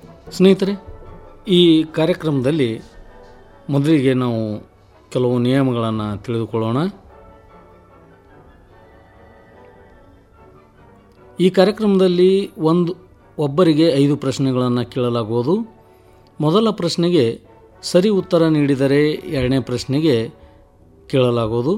ಸ್ನೇಹಿತರೆ ಈ ಕಾರ್ಯಕ್ರಮದಲ್ಲಿ ಮೊದಲಿಗೆ ನಾವು ಕೆಲವು ನಿಯಮಗಳನ್ನು ತಿಳಿದುಕೊಳ್ಳೋಣ ಈ ಕಾರ್ಯಕ್ರಮದಲ್ಲಿ ಒಂದು ಒಬ್ಬರಿಗೆ ಐದು ಪ್ರಶ್ನೆಗಳನ್ನು ಕೇಳಲಾಗುವುದು ಮೊದಲ ಪ್ರಶ್ನೆಗೆ ಸರಿ ಉತ್ತರ ನೀಡಿದರೆ ಎರಡನೇ ಪ್ರಶ್ನೆಗೆ ಕೇಳಲಾಗುವುದು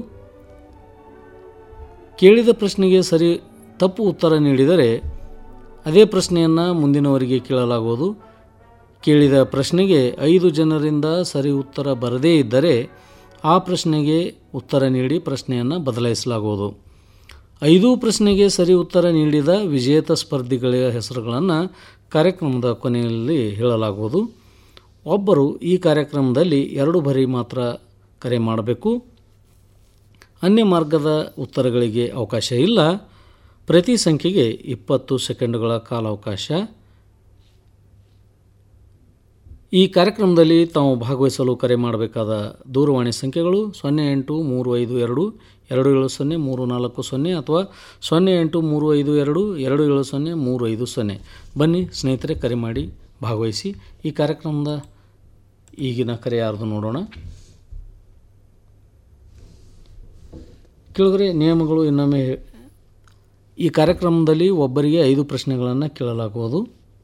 ಕೇಳಿದ ಪ್ರಶ್ನೆಗೆ ಸರಿ ತಪ್ಪು ಉತ್ತರ ನೀಡಿದರೆ ಅದೇ ಪ್ರಶ್ನೆಯನ್ನು ಮುಂದಿನವರಿಗೆ ಕೇಳಲಾಗುವುದು ಕೇಳಿದ ಪ್ರಶ್ನೆಗೆ ಐದು ಜನರಿಂದ ಸರಿ ಉತ್ತರ ಬರದೇ ಇದ್ದರೆ ಆ ಪ್ರಶ್ನೆಗೆ ಉತ್ತರ ನೀಡಿ ಪ್ರಶ್ನೆಯನ್ನು ಬದಲಾಯಿಸಲಾಗುವುದು ಐದು ಪ್ರಶ್ನೆಗೆ ಸರಿ ಉತ್ತರ ನೀಡಿದ ವಿಜೇತ ಸ್ಪರ್ಧಿಗಳ ಹೆಸರುಗಳನ್ನು ಕಾರ್ಯಕ್ರಮದ ಕೊನೆಯಲ್ಲಿ ಹೇಳಲಾಗುವುದು ಒಬ್ಬರು ಈ ಕಾರ್ಯಕ್ರಮದಲ್ಲಿ ಎರಡು ಬಾರಿ ಮಾತ್ರ ಕರೆ ಮಾಡಬೇಕು ಅನ್ಯ ಮಾರ್ಗದ ಉತ್ತರಗಳಿಗೆ ಅವಕಾಶ ಇಲ್ಲ ಪ್ರತಿ ಸಂಖ್ಯೆಗೆ ಇಪ್ಪತ್ತು ಸೆಕೆಂಡುಗಳ ಕಾಲಾವಕಾಶ ಈ ಕಾರ್ಯಕ್ರಮದಲ್ಲಿ ತಾವು ಭಾಗವಹಿಸಲು ಕರೆ ಮಾಡಬೇಕಾದ ದೂರವಾಣಿ ಸಂಖ್ಯೆಗಳು ಸೊನ್ನೆ ಎಂಟು ಮೂರು ಐದು ಎರಡು ಎರಡು ಏಳು ಸೊನ್ನೆ ಮೂರು ನಾಲ್ಕು ಸೊನ್ನೆ ಅಥವಾ ಸೊನ್ನೆ ಎಂಟು ಮೂರು ಐದು ಎರಡು ಎರಡು ಏಳು ಸೊನ್ನೆ ಮೂರು ಐದು ಸೊನ್ನೆ ಬನ್ನಿ ಸ್ನೇಹಿತರೆ ಕರೆ ಮಾಡಿ ಭಾಗವಹಿಸಿ ಈ ಕಾರ್ಯಕ್ರಮದ ಈಗಿನ ಕರೆ ಯಾರ್ದು ನೋಡೋಣ ಕೆಳಗರೆ ನಿಯಮಗಳು ಇನ್ನೊಮ್ಮೆ ಹೇ- ಈ ಕಾರ್ಯಕ್ರಮದಲ್ಲಿ ಒಬ್ಬರಿಗೆ ಐದು ಪ್ರಶ್ನೆಗಳನ್ನು ಕೇಳಲಾಗುವುದು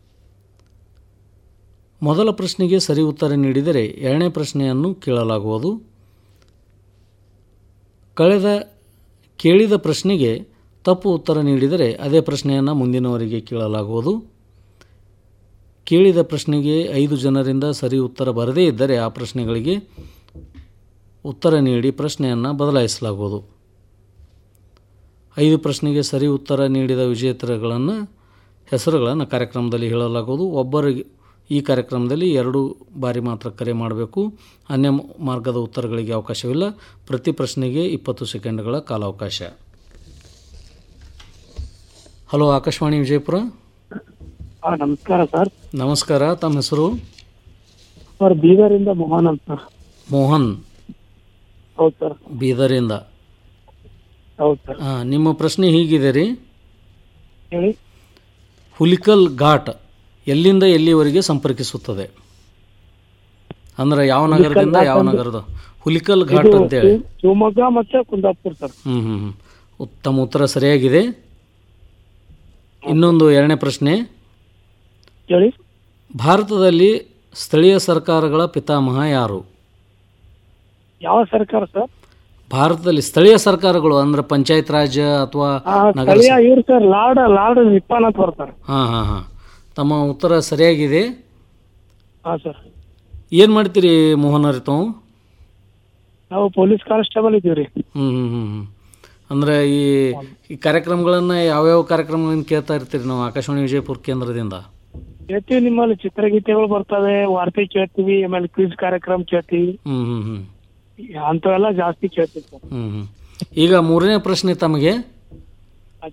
ಮೊದಲ ಪ್ರಶ್ನೆಗೆ ಸರಿ ಉತ್ತರ ನೀಡಿದರೆ ಎರಡನೇ ಪ್ರಶ್ನೆಯನ್ನು ಕೇಳಲಾಗುವುದು ಕಳೆದ ಕೇಳಿದ ಪ್ರಶ್ನೆಗೆ ತಪ್ಪು ಉತ್ತರ ನೀಡಿದರೆ ಅದೇ ಪ್ರಶ್ನೆಯನ್ನು ಮುಂದಿನವರಿಗೆ ಕೇಳಲಾಗುವುದು ಕೇಳಿದ ಪ್ರಶ್ನೆಗೆ ಐದು ಜನರಿಂದ ಸರಿ ಉತ್ತರ ಬರದೇ ಇದ್ದರೆ ಆ ಪ್ರಶ್ನೆಗಳಿಗೆ ಉತ್ತರ ನೀಡಿ ಪ್ರಶ್ನೆಯನ್ನು ಬದಲಾಯಿಸಲಾಗುವುದು ಐದು ಪ್ರಶ್ನೆಗೆ ಸರಿ ಉತ್ತರ ನೀಡಿದ ವಿಜೇತರುಗಳನ್ನು ಹೆಸರುಗಳನ್ನು ಕಾರ್ಯಕ್ರಮದಲ್ಲಿ ಹೇಳಲಾಗುವುದು ಒಬ್ಬರಿಗೆ ಈ ಕಾರ್ಯಕ್ರಮದಲ್ಲಿ ಎರಡು ಬಾರಿ ಮಾತ್ರ ಕರೆ ಮಾಡಬೇಕು ಅನ್ಯ ಮಾರ್ಗದ ಉತ್ತರಗಳಿಗೆ ಅವಕಾಶವಿಲ್ಲ ಪ್ರತಿ ಪ್ರಶ್ನೆಗೆ ಇಪ್ಪತ್ತು ಸೆಕೆಂಡ್ಗಳ ಕಾಲಾವಕಾಶ ಹಲೋ ಆಕಾಶವಾಣಿ ವಿಜಯಪುರ ಹಾ ನಮಸ್ಕಾರ ಸರ್ ನಮಸ್ಕಾರ ತಮ್ಮ ಹೆಸರು ಸರ್ ಬೀದರಿಂದ ಮೋಹನ್ ಅಂತ ಸರ್ ಮೋಹನ್ ಹೌದು ಸರ್ ಬೀದರಿಂದ ಹೌದು ಸರ್ ಆ, ನಿಮ್ಮ ಪ್ರಶ್ನೆ ಹೀಗಿದೆ ರೀ ಹೇಳಿ ಹುಲಿಕಲ್ ಘಾಟ್ ಎಲ್ಲಿಂದ ಎಲ್ಲಿವರೆಗೆ ಸಂಪರ್ಕಿಸುತ್ತದೆ ಅಂದ್ರೆ ಯಾವ ನಗರದಿಂದ ಘಾಟ್ ಯಾವ ಅಂದ್ರೆ- ನಗರದ ಹುಲಿಕಲ್ ಘಾಟ್ ಇದು ಅಂತೇಳಿ ಶಿವ್- ಶಿವಮೊಗ್ಗ ಮತ್ತೆ ಕುಂದಾಪುರ ಸರ್ ಹ್ಮ್ ಹ್ಮ್ ಹ್ಮ್. ಉತ್ತಮ ಉತ್ತರ ಸರಿಯಾಗಿದೆ ಇನ್ನೊಂದು ಎರಡನೇ ಪ್ರಶ್ನೆ ಹೇಳಿ ಭಾರತದಲ್ಲಿ ಸ್ಥಳೀಯ ಸರ್ಕಾರಗಳ ಪಿತಾಮಹ ಯಾರು ಯಾವ ಸರ್ಕಾರ ಸರ್ ಭಾರತದಲ್ಲಿ ಸ್ಥಳೀಯ ಸರ್ಕಾರಗಳು ಅಂದ್ರೆ ಪಂಚಾಯತ್ ರಾಜ್ ಅಥವಾ ಆ, ನಗರ ಸ್ಥಳೀಯ ಇವ್ರು ಸರ್ ಲಾರ್ಡ್ ಲಾರ್ಡ್ ನಿಪ್ಪಾನ್ ಅಂತ ಬರ್ತಾರೆ ಹಾಂ ಹಾಂ ಹಾಂ ತಮ್ಮ ಉತ್ತರ ಸರಿಯಾಗಿದೆ ಹಾ ಸರ್ ಏನು ಮಾಡ್ತೀರಿ ಮೋಹನ್ ಅವ್ರೆ ತಾವು ನಾವು ಪೊಲೀಸ್ ಕಾನ್ಸ್ಟೇಬಲ್ ಇದೀವ್ರಿ ಹ್ಞೂ ಹ್ಞೂ ಹ್ಞೂ ಹ್ಞೂ ಅಂದರೆ ಈ ಈ ಕಾರ್ಯಕ್ರಮಗಳನ್ನು ಯಾವ್ಯಾವ ಕಾರ್ಯಕ್ರಮಗಳನ್ನು ಕೇಳ್ತಾ ಇರ್ತೀರಿ ನಾವು ಆಕಾಶವಾಣಿ ವಿಜಯಪುರ ಕೇಂದ್ರದಿಂದ ಕೇಳ್ತೀವಿ ನಿಮ್ಮಲ್ಲಿ ಚಿತ್ರಗೀತೆಗಳು ಬರ್ತವೆ ವಾರ್ತೆ ಕೇಳ್ತೀವಿ ಆಮೇಲೆ ಕ್ವಿಜ್ ಕಾರ್ಯಕ್ರಮ ಕೇಳ್ತೀವಿ ಹ್ಞೂ ಹ್ಞೂ ಹ್ಞೂ ಅಂತವೆಲ್ಲ ಜಾಸ್ತಿ ಕೇಳ್ತೀವಿ ಸರ್ ಹ್ಞೂ ಹ್ಞೂ ಈಗ ಮೂರನೇ ಪ್ರಶ್ನೆ ತಮಗೆ